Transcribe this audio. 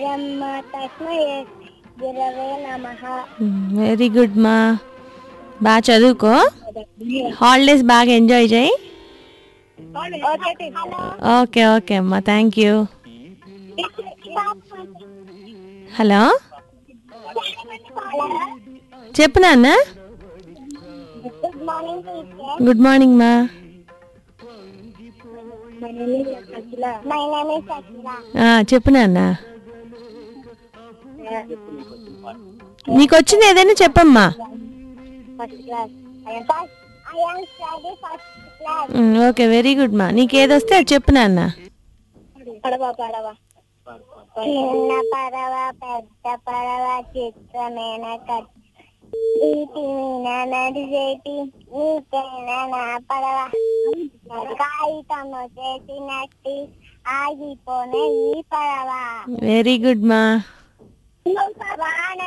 బ్రహ్మ తస్మై గురవే నమః వెరీ గుడ్ మా బాగా చదువుకో హాలిడేస్ బాగా ఎంజాయ్ చేయి ఓకే హలో ఓకే ఓకే అమ్మా థ్యాంక్ యూ హలో చెప్పు నాన్న good morning teacher good morning మా my name is Akhila my name is Akhila ఆ, చెప్పు నాన్న నీకు వచ్చింది ఏదైనా చెప్పమ్మా first class I am first I am study first class um, okay very good మా నీకు ఏదొస్తే అది చెప్పు నాన్న పడవ పడవ చిన్న పడవ పెద్ద పడవ చిత్రమైన కట్ నీటి మీద నడిచేటి నీకైనా నా పడవ కాగితంలో చేసినట్టి ఆగిపోనే ఈ పడవ వెరీ గుడ్ మా